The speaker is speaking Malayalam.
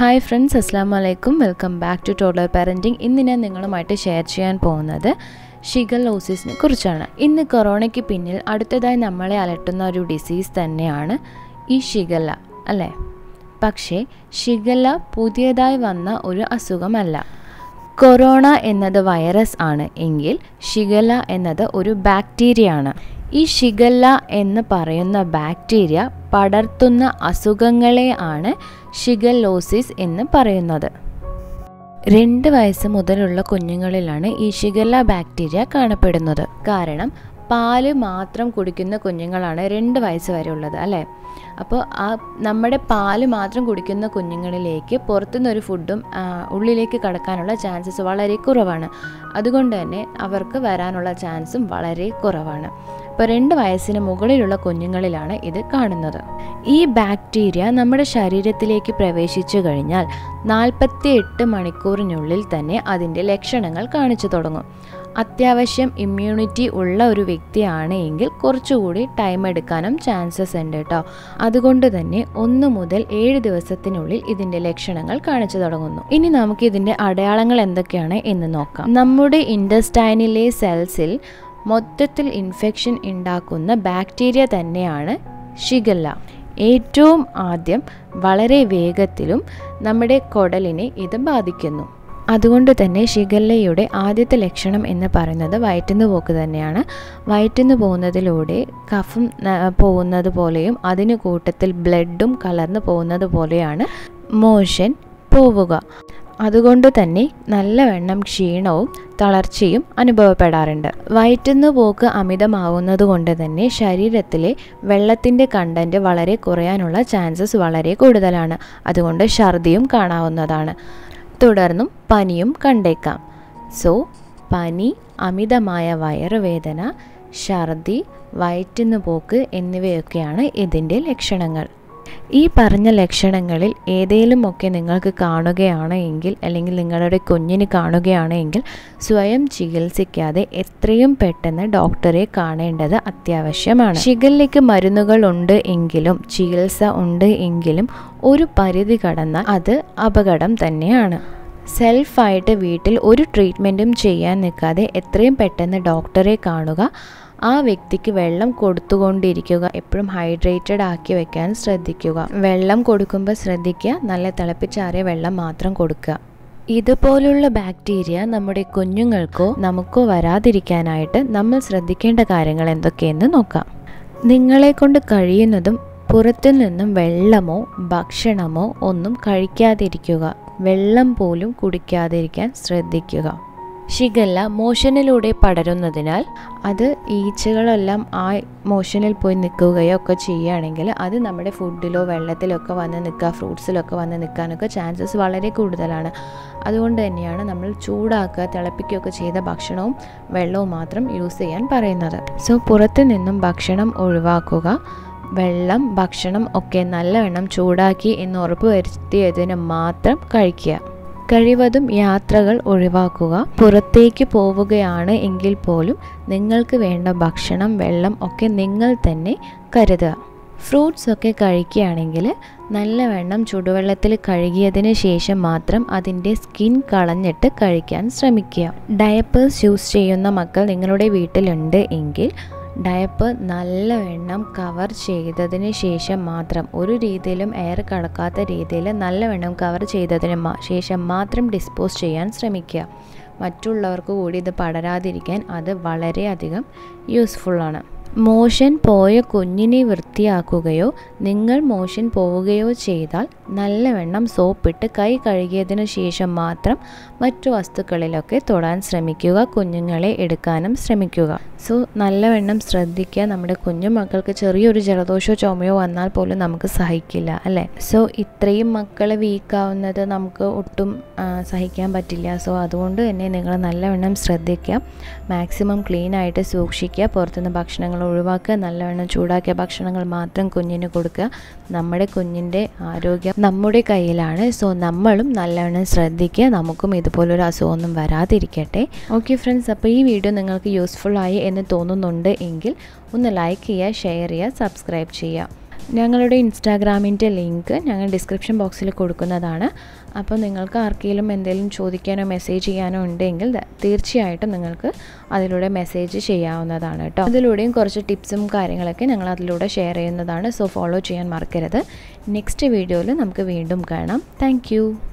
ഹായ് ഫ്രണ്ട്സ് അസ്സാം വലൈക്കും welcome back to total parenting ഇന്ന് ഞാൻ നിങ്ങളുമായിട്ട് ഷെയർ ചെയ്യാൻ പോകുന്നത് ഷിഗലോസിസിനെ കുറിച്ചാണ് ഇന്ന് കൊറോണയ്ക്ക് പിന്നിൽ അടുത്തതായി നമ്മളെ അലട്ടുന്ന ഒരു ഡിസീസ് തന്നെയാണ് ഈ ഷിഗല്ല അല്ലേ പക്ഷേ ഷിഗല്ല പുതിയതായി വന്ന ഒരു അസുഖമല്ല കൊറോണ എന്നത് വൈറസ് ആണ് എങ്കിൽ ഷിഗല്ല എന്നത് ഒരു ബാക്ടീരിയ ആണ് ഈ ഷിഗല്ല എന്ന് പറയുന്ന ബാക്ടീരിയ പടർത്തുന്ന അസുഖങ്ങളെ ആണ് ഷിഗല്ലോസിസ് എന്ന് പറയുന്നത് രണ്ട് വയസ്സ് മുതലുള്ള കുഞ്ഞുങ്ങളിലാണ് ഈ ഷിഗല്ല ബാക്ടീരിയ കാണപ്പെടുന്നത് കാരണം പാല് മാത്രം കുടിക്കുന്ന കുഞ്ഞുങ്ങളാണ് രണ്ട് വയസ്സ് വരെ ഉള്ളത് അല്ലേ അപ്പോൾ ആ നമ്മുടെ പാല് മാത്രം കുടിക്കുന്ന കുഞ്ഞുങ്ങളിലേക്ക് പുറത്തുനിന്നൊരു ഫുഡും ഉള്ളിലേക്ക് കടക്കാനുള്ള ചാൻസസ് വളരെ കുറവാണ് അതുകൊണ്ട് തന്നെ അവർക്ക് വരാനുള്ള ചാൻസും വളരെ കുറവാണ് ഇപ്പോൾ രണ്ട് വയസ്സിന് മുകളിലുള്ള കുഞ്ഞുങ്ങളിലാണ് ഇത് കാണുന്നത് ഈ ബാക്ടീരിയ നമ്മുടെ ശരീരത്തിലേക്ക് പ്രവേശിച്ചു കഴിഞ്ഞാൽ നാൽപ്പത്തി എട്ട് മണിക്കൂറിനുള്ളിൽ തന്നെ അതിൻ്റെ ലക്ഷണങ്ങൾ കാണിച്ചു തുടങ്ങും അത്യാവശ്യം ഇമ്മ്യൂണിറ്റി ഉള്ള ഒരു വ്യക്തിയാണ് എങ്കിൽ കുറച്ചുകൂടി ടൈം എടുക്കാനും ചാൻസസ് ഉണ്ട് കേട്ടോ അതുകൊണ്ട് തന്നെ ഒന്ന് മുതൽ ഏഴ് ദിവസത്തിനുള്ളിൽ ഇതിൻ്റെ ലക്ഷണങ്ങൾ കാണിച്ചു തുടങ്ങുന്നു ഇനി നമുക്ക് ഇതിൻ്റെ അടയാളങ്ങൾ എന്തൊക്കെയാണ് എന്ന് നോക്കാം നമ്മുടെ ഇൻഡസ്റ്റൈനിലെ സെൽസിൽ മൊത്തത്തിൽ ഇൻഫെക്ഷൻ ഉണ്ടാക്കുന്ന ബാക്ടീരിയ തന്നെയാണ് ഷിഗല്ല ഏറ്റവും ആദ്യം വളരെ വേഗത്തിലും നമ്മുടെ കുടലിനെ ഇത് ബാധിക്കുന്നു അതുകൊണ്ട് തന്നെ ഷിഗല്ലയുടെ ആദ്യത്തെ ലക്ഷണം എന്ന് പറയുന്നത് വയറ്റുന്നു പോക്ക് തന്നെയാണ് വയറ്റുന്നു പോകുന്നതിലൂടെ കഫം പോകുന്നത് പോലെയും അതിന് കൂട്ടത്തിൽ ബ്ലഡും കലർന്നു പോകുന്നത് പോലെയാണ് മോഷൻ പോവുക അതുകൊണ്ട് തന്നെ നല്ലവണ്ണം ക്ഷീണവും തളർച്ചയും അനുഭവപ്പെടാറുണ്ട് വയറ്റുന്നു പോക്ക് അമിതമാവുന്നത് കൊണ്ട് തന്നെ ശരീരത്തിലെ വെള്ളത്തിൻ്റെ കണ്ടൻറ്റ് വളരെ കുറയാനുള്ള ചാൻസസ് വളരെ കൂടുതലാണ് അതുകൊണ്ട് ഛർദിയും കാണാവുന്നതാണ് തുടർന്നും പനിയും കണ്ടേക്കാം സോ പനി അമിതമായ വയറുവേദന ഛർദി വയറ്റുന്നു പോക്ക് എന്നിവയൊക്കെയാണ് ഇതിൻ്റെ ലക്ഷണങ്ങൾ ഈ പറഞ്ഞ ലക്ഷണങ്ങളിൽ ഏതെങ്കിലുമൊക്കെ നിങ്ങൾക്ക് കാണുകയാണ് എങ്കിൽ അല്ലെങ്കിൽ നിങ്ങളുടെ കുഞ്ഞിന് കാണുകയാണ് എങ്കിൽ സ്വയം ചികിത്സിക്കാതെ എത്രയും പെട്ടെന്ന് ഡോക്ടറെ കാണേണ്ടത് അത്യാവശ്യമാണ് ഷിഗല്ലയ്ക്ക് മരുന്നുകൾ ഉണ്ട് എങ്കിലും ചികിത്സ ഉണ്ട് എങ്കിലും ഒരു പരിധി കടന്നാൽ അത് അപകടം തന്നെയാണ് സെൽഫായിട്ട് വീട്ടിൽ ഒരു ട്രീറ്റ്മെൻറ്റും ചെയ്യാൻ നിൽക്കാതെ എത്രയും പെട്ടെന്ന് ഡോക്ടറെ കാണുക ആ വ്യക്തിക്ക് വെള്ളം കൊടുത്തുകൊണ്ടിരിക്കുക എപ്പോഴും ഹൈഡ്രേറ്റഡ് ആക്കി വെക്കാൻ ശ്രദ്ധിക്കുക വെള്ളം കൊടുക്കുമ്പോൾ ശ്രദ്ധിക്കുക നല്ല തിളപ്പിച്ചാറിയ വെള്ളം മാത്രം കൊടുക്കുക ഇതുപോലുള്ള ബാക്ടീരിയ നമ്മുടെ കുഞ്ഞുങ്ങൾക്കോ നമുക്കോ വരാതിരിക്കാനായിട്ട് നമ്മൾ ശ്രദ്ധിക്കേണ്ട കാര്യങ്ങൾ എന്തൊക്കെയെന്ന് നോക്കാം നിങ്ങളെ കൊണ്ട് കഴിയുന്നതും പുറത്തു നിന്നും വെള്ളമോ ഭക്ഷണമോ ഒന്നും കഴിക്കാതിരിക്കുക വെള്ളം പോലും കുടിക്കാതിരിക്കാൻ ശ്രദ്ധിക്കുക ഷിഗല്ല മോഷനിലൂടെ പടരുന്നതിനാൽ അത് ഈച്ചകളെല്ലാം ആ മോഷനിൽ പോയി നിൽക്കുകയോ ഒക്കെ ചെയ്യുകയാണെങ്കിൽ അത് നമ്മുടെ ഫുഡിലോ വെള്ളത്തിലോ ഒക്കെ വന്ന് നിൽക്കുക ഫ്രൂട്ട്സിലൊക്കെ വന്ന് നിൽക്കാനൊക്കെ ചാൻസസ് വളരെ കൂടുതലാണ് അതുകൊണ്ട് തന്നെയാണ് നമ്മൾ ചൂടാക്കുക തിളപ്പിക്കുകയൊക്കെ ചെയ്ത ഭക്ഷണവും വെള്ളവും മാത്രം യൂസ് ചെയ്യാൻ പറയുന്നത് സോ പുറത്തു നിന്നും ഭക്ഷണം ഒഴിവാക്കുക വെള്ളം ഭക്ഷണം ഒക്കെ നല്ലവണ്ണം ചൂടാക്കി എന്ന് ഉറപ്പ് വരുത്തിയതിന് മാത്രം കഴിക്കുക കഴിവതും യാത്രകൾ ഒഴിവാക്കുക പുറത്തേക്ക് പോവുകയാണ് എങ്കിൽ പോലും നിങ്ങൾക്ക് വേണ്ട ഭക്ഷണം വെള്ളം ഒക്കെ നിങ്ങൾ തന്നെ കരുതുക ഫ്രൂട്ട്സ് ഒക്കെ കഴിക്കുകയാണെങ്കിൽ നല്ലവണ്ണം ചുടുവെള്ളത്തിൽ കഴുകിയതിന് ശേഷം മാത്രം അതിൻ്റെ സ്കിൻ കളഞ്ഞിട്ട് കഴിക്കാൻ ശ്രമിക്കുക ഡയപ്പേഴ്സ് യൂസ് ചെയ്യുന്ന മക്കൾ നിങ്ങളുടെ വീട്ടിലുണ്ട് എങ്കിൽ ഡയപ്പർ നല്ലവണ്ണം കവർ ചെയ്തതിന് ശേഷം മാത്രം ഒരു രീതിയിലും എയർ കടക്കാത്ത രീതിയിൽ നല്ലവണ്ണം കവർ ചെയ്തതിന് ശേഷം മാത്രം ഡിസ്പോസ് ചെയ്യാൻ ശ്രമിക്കുക മറ്റുള്ളവർക്ക് കൂടി ഇത് പടരാതിരിക്കാൻ അത് വളരെയധികം യൂസ്ഫുള്ളാണ് മോഷൻ പോയ കുഞ്ഞിനെ വൃത്തിയാക്കുകയോ നിങ്ങൾ മോഷൻ പോവുകയോ ചെയ്താൽ നല്ലവണ്ണം സോപ്പിട്ട് കൈ കഴുകിയതിനു ശേഷം മാത്രം മറ്റു വസ്തുക്കളിലൊക്കെ തൊടാൻ ശ്രമിക്കുക കുഞ്ഞുങ്ങളെ എടുക്കാനും ശ്രമിക്കുക സോ നല്ലവണ്ണം ശ്രദ്ധിക്കുക നമ്മുടെ കുഞ്ഞു മക്കൾക്ക് ചെറിയൊരു ജലദോഷമോ ചുമയോ വന്നാൽ പോലും നമുക്ക് സഹിക്കില്ല അല്ലേ സോ ഇത്രയും മക്കളെ വീക്കാവുന്നത് നമുക്ക് ഒട്ടും സഹിക്കാൻ പറ്റില്ല സോ അതുകൊണ്ട് തന്നെ നിങ്ങൾ നല്ലവണ്ണം ശ്രദ്ധിക്കുക മാക്സിമം ക്ലീൻ ആയിട്ട് സൂക്ഷിക്കുക പുറത്തുനിന്ന് ഭക്ഷണങ്ങൾ ഒഴിവാക്കുക നല്ലവണ്ണം ചൂടാക്കിയ ഭക്ഷണങ്ങൾ മാത്രം കുഞ്ഞിന് കൊടുക്കുക നമ്മുടെ കുഞ്ഞിൻ്റെ ആരോഗ്യം നമ്മുടെ കയ്യിലാണ് സോ നമ്മളും നല്ലവണ്ണം ശ്രദ്ധിക്കുക നമുക്കും ഇതുപോലൊരു അസുഖമൊന്നും വരാതിരിക്കട്ടെ ഓക്കെ ഫ്രണ്ട്സ് അപ്പോൾ ഈ വീഡിയോ നിങ്ങൾക്ക് യൂസ്ഫുൾ ആയി എന്ന് തോന്നുന്നുണ്ട് എങ്കിൽ ഒന്ന് ലൈക്ക് ചെയ്യുക ഷെയർ ചെയ്യുക സബ്സ്ക്രൈബ് ചെയ്യുക ഞങ്ങളുടെ ഇൻസ്റ്റാഗ്രാമിൻ്റെ ലിങ്ക് ഞങ്ങൾ ഡിസ്ക്രിപ്ഷൻ ബോക്സിൽ കൊടുക്കുന്നതാണ് അപ്പോൾ നിങ്ങൾക്ക് ആർക്കെങ്കിലും എന്തെങ്കിലും ചോദിക്കാനോ മെസ്സേജ് ചെയ്യാനോ ഉണ്ടെങ്കിൽ തീർച്ചയായിട്ടും നിങ്ങൾക്ക് അതിലൂടെ മെസ്സേജ് ചെയ്യാവുന്നതാണ് കേട്ടോ അതിലൂടെയും കുറച്ച് ടിപ്സും കാര്യങ്ങളൊക്കെ ഞങ്ങൾ അതിലൂടെ ഷെയർ ചെയ്യുന്നതാണ് സോ ഫോളോ ചെയ്യാൻ മറക്കരുത് നെക്സ്റ്റ് വീഡിയോയിൽ നമുക്ക് വീണ്ടും കാണാം താങ്ക്